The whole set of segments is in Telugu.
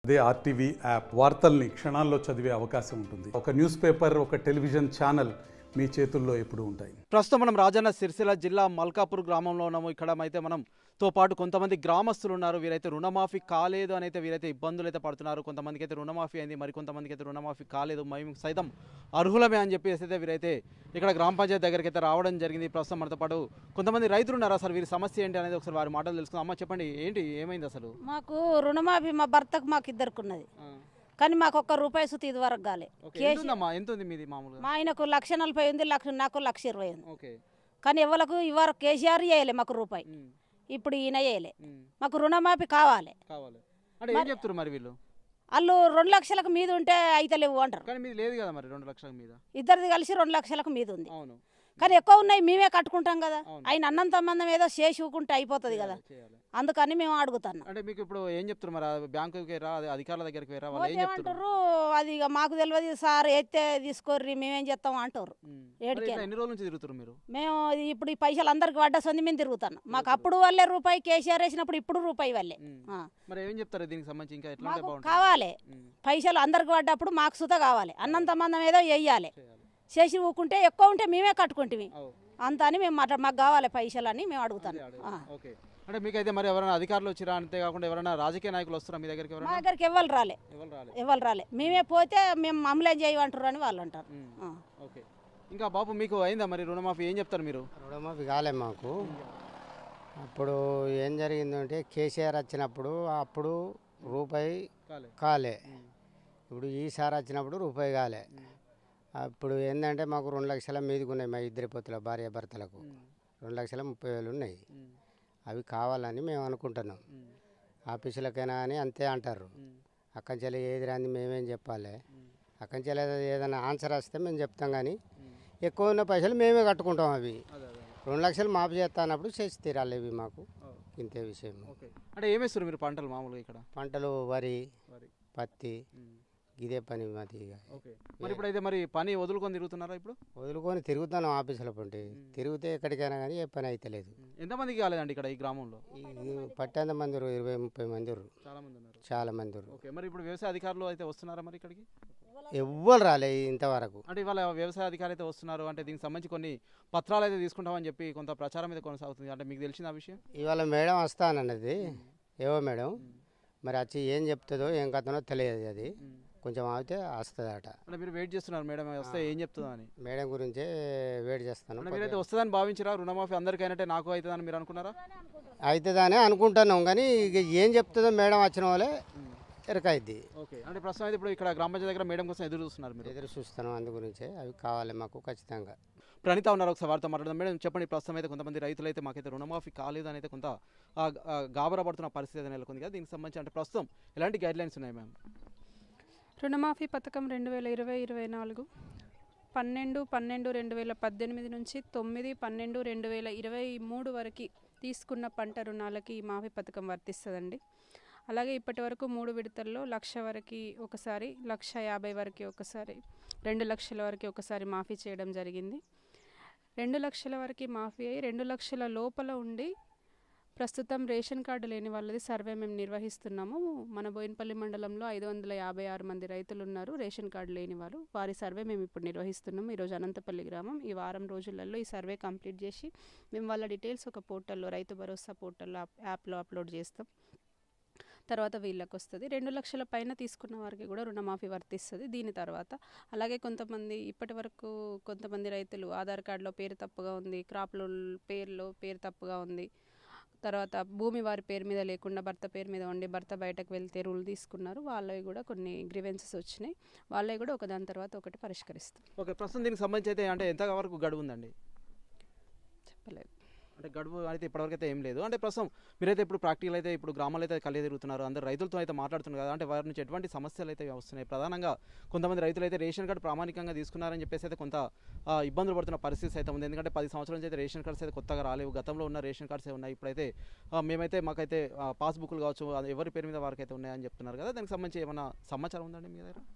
అదే ఆర్టీవీ యాప్ వార్తల్ని క్షణాల్లో చదివే అవకాశం ఉంటుంది ఒక న్యూస్ పేపర్ ఒక టెలివిజన్ ఛానల్ మీ చేతుల్లో ఎప్పుడూ ఉంటాయి ప్రస్తుతం మనం రాజన్న సిరిసిల్ల జిల్లా మల్కాపూర్ గ్రామంలో ఉన్నాము ఇక్కడ అయితే మనం తో పాటు కొంతమంది గ్రామస్తులు ఉన్నారు వీరైతే రుణమాఫీ కాలేదు అని అయితే వీరైతే ఇబ్బందులు అయితే పడుతున్నారు కొంతమందికి అయితే రుణమాఫీ అయింది మరి కొంతమందికి అయితే రుణమాఫీ కాలేదు మేము సైతం అర్హులమే అని చెప్పేసి అయితే వీరైతే ఇక్కడ గ్రామ పంచాయతీ దగ్గరికి అయితే రావడం జరిగింది ప్రస్తుతం మనతో పాటు కొంతమంది రైతులు ఉన్నారు అసలు వీరి సమస్య ఏంటి అనేది ఒకసారి వారి మాటలు తెలుసుకుందాం అమ్మ చెప్పండి ఏంటి ఏమైంది అసలు మాకు రుణమాఫీ మా భర్తకు మాకు ఇద్దరికి ఉన్నది కానీ మాకు ఒక్క రూపాయి సుతి ఇది వరకు కాలే ఓకే ఎంత ఉందమ్మా ఎంత ఉంది మీది మామూలుగా మా ఆయనకు లక్ష నలభై ఉంది లక్ష నాకు లక్ష ఇరవై ఉంది ఓకే కానీ ఎవరికి ఇవ్వరు కేసీఆర్ చేయలే మాకు రూపాయి ఉమ్, ఇప్పుడు ఈయన చేయలే ఉమ్, మాకు రుణమాఫీ కావాలి కావాలి అంటే ఏం చెప్తారు మరి వీళ్ళు వాళ్ళు రెండు లక్షలకు మీద ఉంటే అయితే లేవు అంటారు కానీ మీది లేదు కదా మరి రెండు లక్షల మీద ఇద్దరిది కలిసి రెండు లక్షలకు మీద ఉంది అవును కానీ ఎక్కువ ఉన్నాయి మేమే కట్టుకుంటాం కదా అవును. ఆయన అన్నం సంబంధం ఏదో చేసి ఊకుంటే అయిపోతుంది కదా చేయాలి అందుకని మేము అడుగుతున్నాం అంటే మీకు ఇప్పుడు ఏం చెప్తారు మరి ఆ బ్యాంకుకి రా అదే అధికారుల దగ్గరికి వేరా వాళ్ళు ఏం చెప్తారు ఏమంటారు అది ఇక మాకు తెలియదు సార్ ఎత్తే తీసుకోర్రి మేమేం చేస్తాం అంటారు ఉమ్. ఏడికి మరి ఇట్లా ఎన్ని రోజుల నుంచి తిరుగుతారు మీరు మేము ఇప్పుడు ఈ పైసలు అందరికి పడ్డ సంది మేము తిరుగుతాను మాకు అప్పుడు వాళ్ళే రూపాయి కేసీఆర్ వేసినప్పుడు ఇప్పుడు రూపాయి వాళ్ళే ఉమ్. ఆ. మరి ఏం చెప్తారు దీనికి సంబంధించి ఇంకా ఎట్లా ఉంటే మాకు బాగుంటుంది కావాలి ఉమ్. పైసలు అందరికి పడ్డప్పుడు మాకు సుత కావాలి అన్నం సంబంధం ఏదో వేయాలి చేయాలి చేసి ఊకుంటే ఎక్కువ ఉంటే మేమే కట్టుకుంటాం అవు. అంత అని మేము మాట్లా మాకు కావాలి పైసలు అని మేము అడుగుతాను అదే, ఆ. ఓకే అంటే మీకైతే మరి ఎవరైనా అధికారులు వచ్చిరా అంతేకాకుండా ఎవరైనా రాజకీయ నాయకులు వస్తారా మీ దగ్గరికి మా ఎవరైనా దగ్గరికి ఎవరు రాలే ఎవరు రాలే ఎవరు రాలే మేమే పోతే మేము మమ్మల్ని చేయమంటారు అని వాళ్ళు అంటారు ఉమ్. ఆ. ఓకే ఇంకా బాబు మీకు అయిందా మరి రుణమాఫీ ఏం చెప్తారు మీరు రుణమాఫీ కాలే మాకు అప్పుడు ఏం జరిగిందంటే కేసీఆర్ వచ్చినప్పుడు అప్పుడు రూపాయి కాలే కాలే ఇప్పుడు ఈసారి వచ్చినప్పుడు రూపాయి కాలే అప్పుడు ఏంటంటే మాకు రెండు లక్షల మీదకి ఉన్నాయి మా ఇద్దరి పొత్తుల భార్య భర్తలకు రెండు లక్షల ముప్పై వేలు ఉన్నాయి అవి కావాలని మేము అనుకుంటున్నాం ఆఫీసులకైనా అని అంతే అంటారు అక్కంచెల ఏది రాంది మేమేం చెప్పాలి అక్కంచెల ఏదైనా ఆన్సర్ వస్తే మేము చెప్తాం కానీ ఎక్కువ ఉన్న పైసలు మేమే కట్టుకుంటాం అవి అదే అదే రెండు లక్షలు మాపు చేస్తా అన్నప్పుడు చేసి తీరాలి ఇవి మాకు ఇంతే విషయం ఓకే అంటే ఏమేస్తారు మీరు పంటలు మామూలుగా ఇక్కడ పంటలు వరి వరి పత్తి ఉమ్. ఇదే పని మాది ఇక ఓకే మరి ఇప్పుడైతే మరి పని వదులుకొని తిరుగుతున్నారా ఇప్పుడు వదులుకొని తిరుగుతాను ఆఫీసుల పంటి తిరిగితే ఎక్కడికైనా కానీ ఏ పని అయితే లేదు ఎంతమందికి కాలేదండి ఇక్కడ ఈ గ్రామంలో ఈ పట్టేంత మంది ఉర్రు, ఇరవై ముప్పై మంది ఉర్రు. చాలా మంది ఉన్నారు చాలా మంది ఉర్రు. ఓకే మరి ఇప్పుడు వ్యవసాయ అధికారులు అయితే వస్తున్నారా మరి ఇక్కడికి ఎవ్వరు రాలే ఇంతవరకు అంటే ఇవాళ వ్యవసాయ అధికారులు అయితే వస్తున్నారు అంటే దీనికి సంబంధించి కొన్ని పత్రాలు అయితే తీసుకుంటామని చెప్పి కొంత ప్రచారం అయితే కొనసాగుతుంది అంటే మీకు తెలిసిన ఆ విషయం ఇవాళ మేడం వస్తానన్నది ఏవో మేడం మరి వచ్చి ఏం చెప్తుందో ఏం కథనో తెలియదు అది కొంచెం ఆగితే వస్తుందట అంటే మీరు వెయిట్ చేస్తున్నారు మేడం వస్తే ఏం చెప్తుందా అని మేడం గురించే వేడి చేస్తాను అంటే మీరైతే వస్తుందని భావించరా రుణమాఫీ అందరికీ అయినట్టే నాకు అవుతుందని మీరు అనుకున్నారా అవుతుందనే అనుకుంటున్నాం కానీ ఇక ఏం చెప్తుందో మేడం వచ్చిన వాళ్ళే ఎరకైద్ది ఓకే అంటే ప్రస్తుతం అయితే ఇప్పుడు ఇక్కడ గ్రామ పంచాయతీ దగ్గర మేడం కోసం ఎదురు చూస్తున్నారు మీరు ఎదురు చూస్తాను అందు గురించే అవి కావాలి మాకు ఖచ్చితంగా ప్రణీత ఉన్నారు ఒకసారి వారితో మాట్లాడదాం మేడం చెప్పండి ప్రస్తుతం అయితే కొంతమంది రైతులు అయితే మాకైతే రుణమాఫీ కాలేదు అని అయితే కొంత ఆ, ఆ, గాబరా పడుతున్న పరిస్థితి అయితే నెలకొంది కదా దీనికి సంబంధించి అంటే ప్రస్తుతం ఎలాంటి గైడ్ లైన్స్ ఉన్నాయి మ్యామ్ రుణమాఫీ పథకం రెండు వేల ఇరవై ఇరవై నాలుగు పన్నెండు పన్నెండు రెండు వేల పద్దెనిమిది నుంచి తొమ్మిది పన్నెండు రెండు వేల ఇరవై మూడు వరకు తీసుకున్న పంట రుణాలకి ఈ మాఫీ పథకం వర్తిస్తుందండి అలాగే ఇప్పటి వరకు మూడు విడతల్లో లక్ష వరకు ఒకసారి లక్ష యాభై వరకు ఒకసారి రెండు లక్షల వరకు ఒకసారి మాఫీ చేయడం జరిగింది రెండు లక్షల వరకు మాఫీ అయ్యి రెండు లక్షల లోపల ఉండి ప్రస్తుతం రేషన్ కార్డు లేని వాళ్ళది సర్వే మేము నిర్వహిస్తున్నాము మన బోయినపల్లి మండలంలో ఐదు వందల యాభై ఆరు మంది రైతులు ఉన్నారు రేషన్ కార్డు లేని వారు వారి సర్వే మేము ఇప్పుడు నిర్వహిస్తున్నాం ఈరోజు అనంతపల్లి గ్రామం ఈ వారం రోజులలో ఈ సర్వే కంప్లీట్ చేసి మేము వాళ్ళ డీటెయిల్స్ ఒక పోర్టల్లో రైతు భరోసా పోర్టల్లో యాప్- యాప్లో అప్లోడ్ చేస్తాం తర్వాత వీళ్ళకి వస్తుంది రెండు లక్షల పైన తీసుకున్న వారికి కూడా రుణమాఫీ వర్తిస్తుంది దీని తర్వాత అలాగే కొంతమంది ఇప్పటి వరకు కొంతమంది రైతులు ఆధార్ కార్డులో పేరు తప్పుగా ఉంది క్రాప్లో పేరులో పేరు తప్పుగా ఉంది తర్వాత భూమి వారి పేరు మీద లేకుండా భర్త పేరు మీద ఉండి భర్త బయటకు వెళ్తే రూల్ తీసుకున్నారు వాళ్ళవి కూడా కొన్ని గ్రీవెన్సెస్ వచ్చినాయి వాళ్ళవి కూడా ఒకదాని తర్వాత ఒకటి పరిష్కరిస్తాం ఓకే ప్రస్తుతం దీనికి సంబంధించి అయితే అంటే ఎంత వరకు గడువు ఉందండి చెప్పలేదు అంటే గడువు అయితే ఇప్పటివరకు అయితే ఏం లేదు అంటే ప్రస్తుతం మీరైతే ఇప్పుడు ప్రాక్టికల్ అయితే ఇప్పుడు గ్రామాలు అయితే కలిగి తిరుగుతున్నారు అందరు రైతులతో అయితే మాట్లాడుతున్నారు కదా అంటే వారి నుంచి ఎటువంటి సమస్యలు అయితే వస్తున్నాయి ప్రధానంగా కొంతమంది రైతులు అయితే రేషన్ కార్డు ప్రామాణికంగా తీసుకున్నారని చెప్పేసి అయితే కొంత ఆ, ఇబ్బందులు పడుతున్న పరిస్థితి అయితే ఉంది ఎందుకంటే పది సంవత్సరాల నుంచి అయితే రేషన్ కార్డ్స్ అయితే కొత్తగా రాలేవు గతంలో ఉన్న రేషన్ కార్డ్స్ ఉన్నాయి ఇప్పుడైతే ఆ, మేమైతే మాకైతే పాస్బుక్లు కావచ్చు అది ఎవరి పేరు మీద వారికైతే ఉన్నాయని చెప్తున్నారు కదా దానికి సంబంధించి ఏమైనా సమాచారం ఉందండి మీ దగ్గర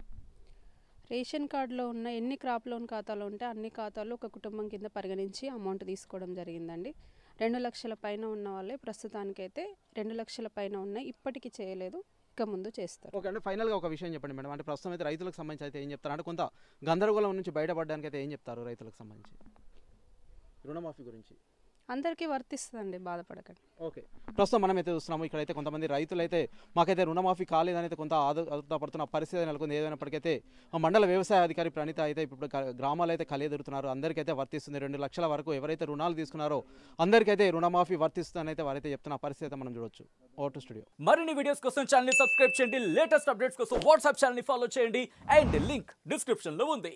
రేషన్ కార్డులో ఉన్న ఎన్ని క్రాప్ లోన్ ఖాతాలు ఉంటే అన్ని ఖాతాలు ఒక కుటుంబం కింద పరిగణించి అమౌంట్ తీసుకోవడం జరిగిందండి రెండు లక్షల పైన ఉన్న వాళ్ళే ప్రస్తుతానికైతే రెండు లక్షల పైన ఉన్నాయి ఇప్పటికీ చేయలేదు ఇక ముందు చేస్తారు ఓకే అంటే ఫైనల్గా ఒక విషయం చెప్పండి మేడం అంటే ప్రస్తుతం అయితే రైతులకు సంబంధించి అయితే ఏం చెప్తారు అంటే కొంత గందరగోళం నుంచి బయటపడడానికి అయితే ఏం చెప్తారు రైతులకు సంబంధించి రుణమాఫీ గురించి అందరికీ వర్తిస్తుందండి బాధపడకండి ఓకే ప్రస్తుతం మనం అయితే చూస్తున్నాము ఇక్కడైతే కొంతమంది రైతులు అయితే మాకైతే రుణమాఫీ కాలేదని అయితే కొంత ఆదు పడుతున్న పరిస్థితి నెలకొంది ఏదైనప్పటికైతే ఆ మండల వ్యవసాయ అధికారి ప్రణీత అయితే ఇప్పుడు క- గ్రామాలు అయితే కలియదెరుతున్నారు అందరికైతే వర్తిస్తుంది రెండు లక్షల వరకు ఎవరైతే రుణాలు తీసుకున్నారో అందరికైతే రుణమాఫీ వర్తిస్తుందని అయితే వారైతే చెప్తున్న పరిస్థితి అయితే మనం చూడొచ్చు ఓటు స్టూడియో మరిన్ని వీడియోస్ కోసం ఛానల్ ని సబ్స్క్రైబ్ చేయండి లేటెస్ట్ అప్డేట్స్ కోసం వాట్సాప్ ఛానల్ ని ఫాలో చేయండి అండ్ లింక్ డిస్క్రిప్షన్ లో ఉంది